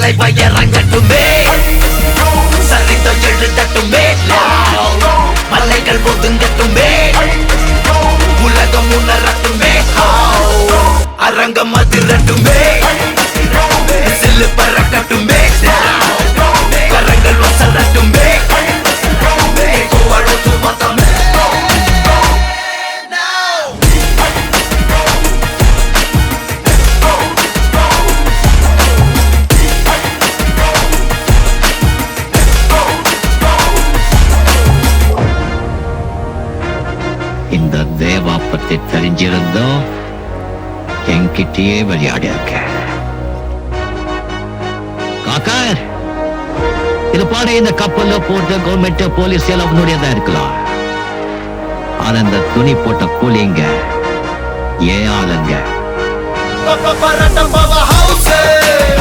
தலைவ இறங்கட்டுமே சரிதம் எழுதட்டுமே மலைகள் ஒதுங்கட்டுமே உலகம் உணரட்டுமே அரங்கம் அதிரட்டுமே சில்லு பறக்கட்டுமே கரங்கள் வசரட்டுமே கோவழத்து மதமே இந்த தேவா பத்தி தெரிஞ்சிருந்தோம் என்கிட்டயே விளையாடி இருக்க காக்கா இது பாரு இந்த கப்பல்ல போட்ட கவர்மெண்ட் போலீஸ் எல்லாம் உன்னுடையதா இருக்கலாம் ஆனா இந்த துணி போட்ட கூலிங்க ஏன் ஆளுங்க பரட்டம் பவ ஹவுஸ்